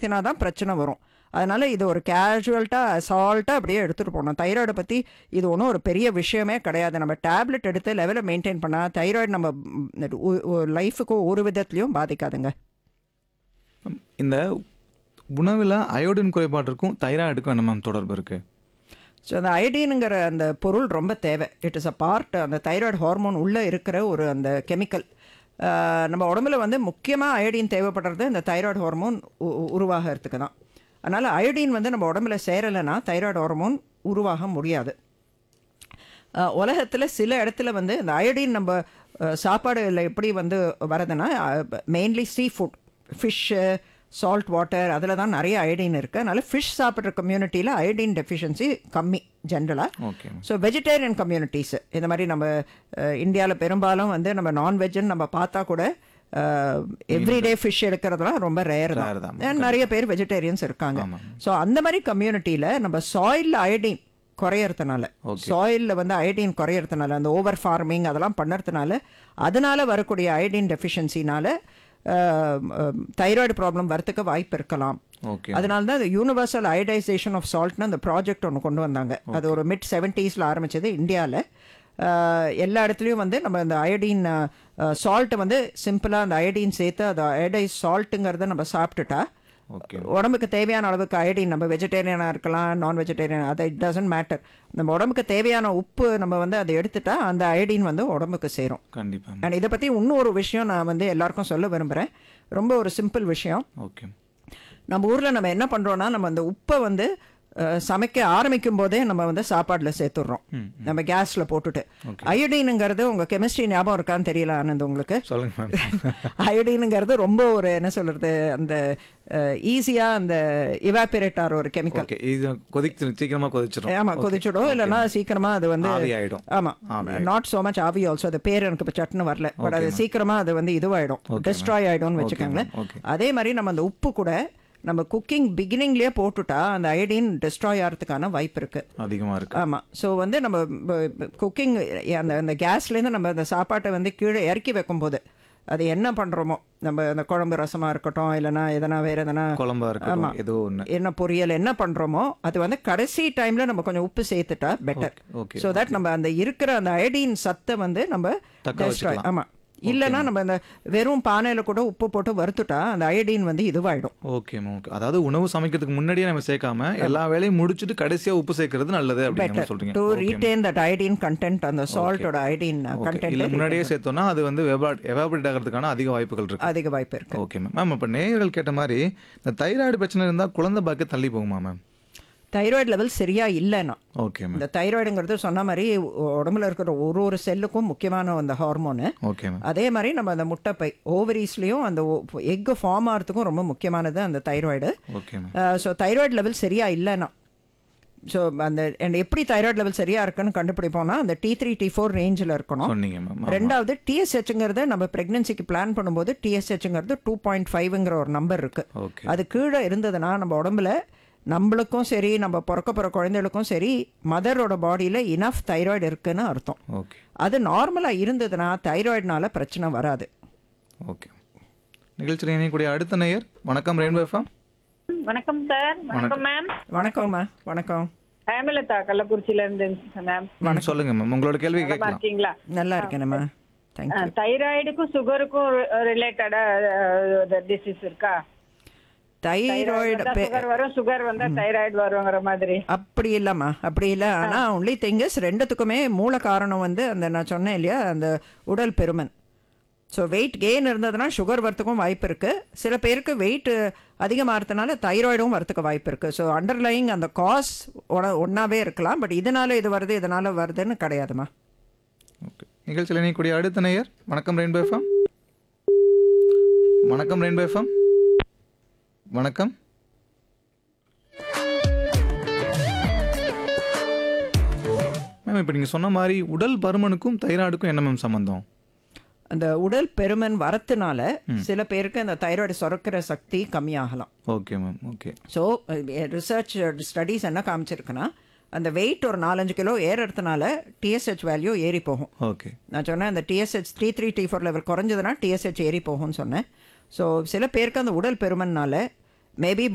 பயன்படுத்தினா தான் பிரச்சனை வரும் அதனால் இது ஒரு கேஷுவல்ட்டாக அசால்ட்டாக அப்படியே எடுத்துகிட்டு போகணும் தைராய்டை பற்றி இது ஒன்றும் ஒரு பெரிய விஷயமே கிடையாது நம்ம டேப்லெட் எடுத்து லெவலை மெயின்டைன் பண்ணால் தைராய்டு நம்ம லைஃபுக்கு ஒரு விதத்துலையும் பாதிக்காதுங்க இந்த உணவில் அயோடின் குறைபாட்டிற்கும் தைராய்டுக்கும் என்ன மேம் தொடர்பு இருக்கு ஸோ அந்த அயடினுங்கிற அந்த பொருள் ரொம்ப தேவை இட் இஸ் அ பார்ட் அந்த தைராய்டு ஹார்மோன் உள்ளே இருக்கிற ஒரு அந்த கெமிக்கல் நம்ம உடம்புல வந்து முக்கியமாக அயோடின் தேவைப்படுறது இந்த தைராய்டு ஹார்மோன் உருவாகிறதுக்கு தான் அதனால் அயோடின் வந்து நம்ம உடம்புல சேரலைன்னா தைராய்டு ஹார்மோன் உருவாக முடியாது உலகத்தில் சில இடத்துல வந்து இந்த அயோடின் நம்ம அஹ், சாப்பாடுல எப்படி வந்து வரதுன்னா mainly seafood fish salt water அதில் தான் நிறைய அயோடின் இருக்குது அதனால் ஃபிஷ் சாப்பிட்ற கம்யூனிட்டியில் அயோடின் டெஃபிஷியன்சி கம்மி ஜென்ரலாக ஓகே ஸோ வெஜிடேரியன் கம்யூனிட்டிஸ் இந்த மாதிரி நம்ம இந்தியாவில் பெரும்பாலும் வந்து நம்ம நான்வெஜ்ஜுன்னு நம்ம பார்த்தா கூட எவ்ரிடே ஃபிஷ் எடுக்கிறதுலாம் ரொம்ப ரேர் Rare தான். தான் And நிறைய பேர் வெஜிடேரியன்ஸ் இருக்காங்க ஸோ அந்த மாதிரி கம்யூனிட்டியில் நம்ம சாயிலில் அயோடின் குறையறதுனால சாயிலில் வந்து அயோடின் குறையறதுனால அந்த ஓவர் ஃபார்மிங் அதெல்லாம் பண்ணுறதுனால அதனால வரக்கூடிய அயோடின் டெஃபிஷியன்சினால தைராய்டு ப்ராப்ளம் வரத்துக்கு வாய்ப்பு இருக்கலாம் ஓகே அதனால தான் யூனிவர்சல் அயடைசேஷன் ஆஃப் சால்ட்னு அந்த ப்ராஜெக்ட் ஒன்று கொண்டு வந்தாங்க அது ஒரு மிட் செவன்ட்டீஸில் ஆரம்பிச்சது இந்தியாவில் எல்லா இடத்துலையும் வந்து நம்ம இந்த அயோடின் சால்ட்டை வந்து சிம்பிளாக அந்த அயோடின் சேர்த்து அந்த அயோடைஸ் சால்ட்டுங்கிறத நம்ம சாப்பிட்டுட்டா ஓகே உடம்புக்கு தேவையான அளவுக்கு அயோடின் நம்ம வெஜிடேரியனாக இருக்கலாம் நான் வெஜிடேரியன் அது இட் டசன்ட் மேட்டர் நம்ம உடம்புக்கு தேவையான உப்பு நம்ம வந்து அதை எடுத்துட்டா அந்த அயோடின் வந்து உடம்புக்கு சேரும் கண்டிப்பா அண்ட் இதை பற்றி இன்னும் ஒரு விஷயம் நான் வந்து எல்லாருக்கும் சொல்ல விரும்புகிறேன் ரொம்ப ஒரு சிம்பிள் விஷயம் ஓகே நம்ம ஊரில் நம்ம என்ன பண்ணுறோன்னா நம்ம அந்த உப்பை வந்து அஹ், சமைக்க ஆரம்பிக்கும் போதே நம்ம வந்து சாப்பாடில் சேர்த்துடுறோம் நம்ம கேஸில் போட்டுட்டு அயோடினுங்கிறது உங்கள் கெமிஸ்ட்ரி ஞாபகம் இருக்கான்னு தெரியல ஆனந்த் உங்களுக்கு சொல்லுங்க மேம் அயோடினுங்கிறது ரொம்ப ஒரு என்ன சொல்கிறது அந்த ஈஸியாக அந்த இவாபரேட் ஆகிற ஒரு கெமிக்கல் ஓகே இது கொதிச்சு சீக்கிரமா கொதிச்சிடும் ஆமா கொதிச்சிடும் இல்லைன்னா சீக்கிரமா அது வந்து ஆவி ஆயிடும் ஆமா நாட் so much ஆவி ஆல்சோ அது பேர் எனக்கு இப்போ சட்டுன்னு வரல பட் அது சீக்கிரமா அது வந்து இதுவாயிடும் டெஸ்ட்ராய் ஆயிடும்னு வச்சுக்கோங்களேன் okay. அதே மாதிரி நம்ம அந்த உப்பு கூட நம்ம குக்கிங் பிகினிங்லேயே போட்டுட்டா அந்த அயோடின் டெஸ்ட்ராய் ஆகிறதுக்கான வாய்ப்பு இருக்கு அதிகமா இருக்கு ஆமா ஸோ வந்து நம்ம குக்கிங் அந்த அந்த கேஸ்லேருந்து நம்ம அந்த சாப்பாட்டை வந்து கீழே இறக்கி வைக்கும்போது அது என்ன பண்ணுறோமோ நம்ம அந்த குழம்பு ரசமா இருக்கட்டும் இல்லைன்னா எதனா வேற எதனா குழம்பா இருக்கட்டும் ஏதோ ஒண்ணு என்ன பொரியல் என்ன பண்றோமோ அது வந்து கடைசி டைம்ல நம்ம கொஞ்சம் உப்பு சேர்த்துட்டா பெட்டர் okay, ஸோ தட் நம்ம அந்த இருக்கிற அந்த அயடின் சத்தை வந்து நம்ம தக்க destroy- வச்சுக்கலாம். ஆமா இல்லைன்னா நம்ம இந்த வெறும் பானையில கூட உப்பு போட்டு வறுத்துட்டா அந்த அயடின் வந்து இதுவாயிடும் ஓகே ஓகே அதாவது உணவு சமைக்கிறதுக்கு முன்னாடியே நம்ம சேர்க்காம எல்லா வேலையும் முடிச்சுட்டு கடைசியா உப்பு சேர்க்கறது நல்லது அப்படின்னு நம்ம சொல்றீங்க to retain that iodine content அந்த சால்ட்டோட அயடின் Okay. இல்ல கண்டென்ட் முன்னாடியே சேர்த்தோம்னா அது வந்து எவாபரேட் ஆகிறதுக்கான அதிக வாய்ப்புகள் இருக்கு அதிக வாய்ப்பு இருக்கு ஓகே மேம் மேம் இப்போ நேயர்கள் கேட்ட மாதிரி இந்த தைராய்டு பிரச்சனை இருந்தா குழந்தை பாக்க தள்ளி போகுமா மேம் தைராய்டு லெவல் சரியா இல்லைன்னா ஓகே மேம் இந்த தைராய்டுங்கிறது சொன்ன மாதிரி உடம்புல இருக்கிற ஒரு ஒரு செல்லுக்கும் முக்கியமான அந்த ஹார்மோனு ஓகே மேம் அதே மாதிரி நம்ம அந்த முட்டைப்பை ஓவரீஸ்லேயும் அந்த எக்கு ஃபார்ம் ஆகிறதுக்கும் ரொம்ப முக்கியமானது அந்த thyroid okay ma'am so thyroid level சரியா இல்லைன்னா ஸோ அந்த and எப்படி தைராய்டு லெவல் சரியா இருக்குன்னு கண்டுபிடிப்போம்னா அந்த டி த்ரீ டி ஃபோர் ரேஞ்சில் இருக்கணும் சொன்னீங்க மேம் ரெண்டாவது டிஎஸ்ஹெச்ங்கிறத நம்ம ப்ரெக்னன்சிக்கு பிளான் பண்ணும்போது டிஎஸ்ஹெச்ங்கிறது டூ பாயிண்ட் ஃபைவ்ங்கிற ஒரு நம்பர் இருக்கு ஓகே அது கீழே இருந்ததுன்னா நம்ம உடம்புல நம்மளுக்கும் சரி நம்ம பிறக்க போகிற குழந்தைகளுக்கும் சரி மதரோட பாடியில் இனஃப் தைராய்டு இருக்குன்னு அர்த்தம் ஓகே அது நார்மலாக இருந்ததுன்னா தைராய்டுனால பிரச்சனை வராது ஓகே நிகழ்ச்சியில் இணையக்கூடிய அடுத்த நேயர் வணக்கம் ரெயின்போ எஃப்எம் வணக்கம் சார் வணக்கம் மேம் வணக்கம்மா வணக்கம் ஹேமலதா கள்ளக்குறிச்சியில இருந்து மேம் மேம் சொல்லுங்க மேம் உங்களோட கேள்வி நல்லா கேட்கலாம் இருக்கீங்களா நல்லா இருக்கேனம்மா தேங்க்யூ தைராய்டுக்கும் சுகருக்கும் ரிலேட்டடா டிசீஸ் இருக்கா தைராய்டு சுகர் வரும் சுகர் வந்தா தைராய்டு வருங்கிற மாதிரி அப்படி இல்லைம்மா அப்படி இல்லை ஆனால் ஒன்லி திங்கஸ் ரெண்டுத்துக்குமே மூல காரணம் வந்து அந்த நான் சொன்னேன் இல்லையா அந்த உடல் பெருமன் ஸோ வெயிட் கெயின் இருந்ததுன்னா சுகர் வரத்துக்கும் வாய்ப்பு இருக்குது சில பேருக்கு வெயிட் அதிகமாகிறதுனால தைராய்டும் வரத்துக்கு வாய்ப்பு இருக்குது ஸோ அண்டர்லைங் அந்த காஸ் ஒன்றாவே இருக்கலாம் பட் இதனால இது வருது இதனால வருதுன்னு கிடையாதுமா ஓகே நிகழ்ச்சியில் இணையக்கூடிய அடுத்த நேயர் வணக்கம் ரெயின்போ எஃப்எம் வணக்கம் ரெயின்போ எஃப்எம் வணக்கம் மேம் இப்போ நீங்கள் சொன்ன மாதிரி உடல் பருமனுக்கும் தைராய்டுக்கும் என்ன மேம் சம்மந்தம் அந்த உடல் பெருமன் வரத்துனால சில பேருக்கு அந்த தைராய்டு சுரக்கிற சக்தி கம்மியாகலாம் okay ma'am okay so research studies என்ன காமிச்சிருக்குன்னா அந்த வெயிட் ஒரு நாலஞ்சு கிலோ ஏறுறதுனால டிஎஸ்ஹெச் வேல்யூ ஏறி போகும் ஓகே நான் சொன்னேன் அந்த TSH three three T four level குறைஞ்சதுன்னா டிஎஸ்ஹெச் ஏறி போகும்னு சொன்னேன் ஸோ சில பேருக்கு அந்த உடல் பெருமன்னால மேபி